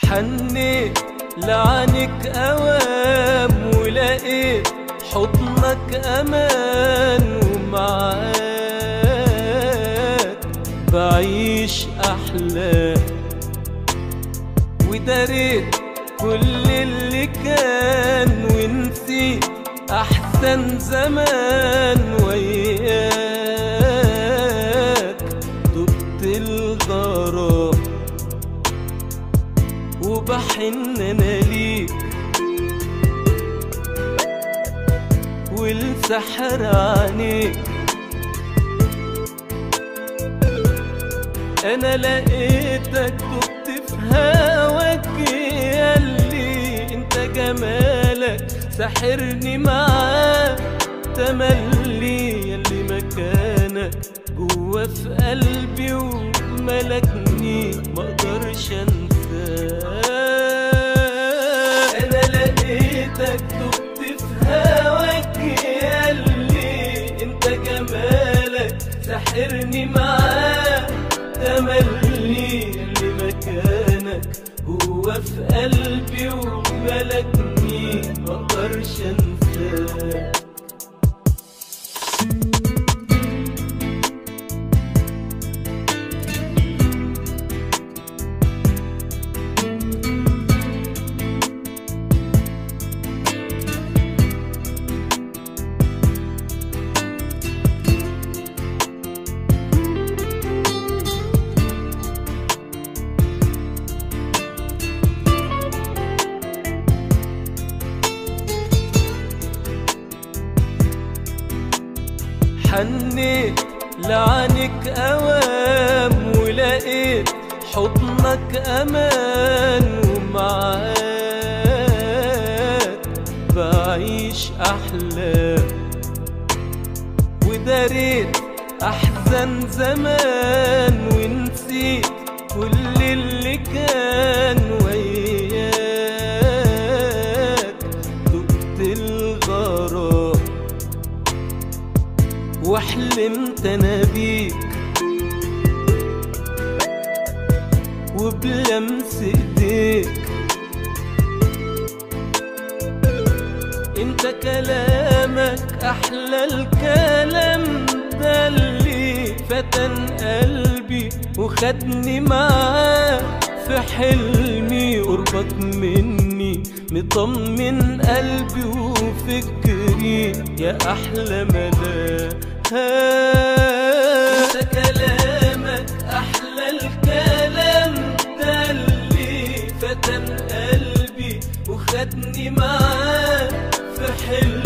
حنيت لعنك أوام ولقيت حضنك أمان ومعاك بعيش أحلام وداريت كل اللي كان ونسيت أحسن زمان وياك دقت الغرام وبحن أنا ليك والسحر عينيك انا لقيتك دبت في هواك ياللي انت جمالك ساحرني معاك تملي ياللي مكانك جوا في قلبي وملكني مقدرش انساك انا لقيتك دبت في هواك ياللي انت جمالك ساحرني معاك تملي اللي مكانك هو في قلبي وملكني مقدرش انساك حنيت لعنك أوام ولقيت حضنك أمان ومعاك بعيش أحلام وداريت أحزن زمان ونسيت كل اللي كان وياك دقت الغرام وحلمت انا بيك وبلمس ايديك انت كلامك احلى الكلام ده اللي فتن قلبي وخدني معاه في حلمي قربك مني مطمن قلبي وفكري يا احلى ملاك انت كلامك احلى الكلام ده اللي فتن قلبي وخدني معاه في حلمي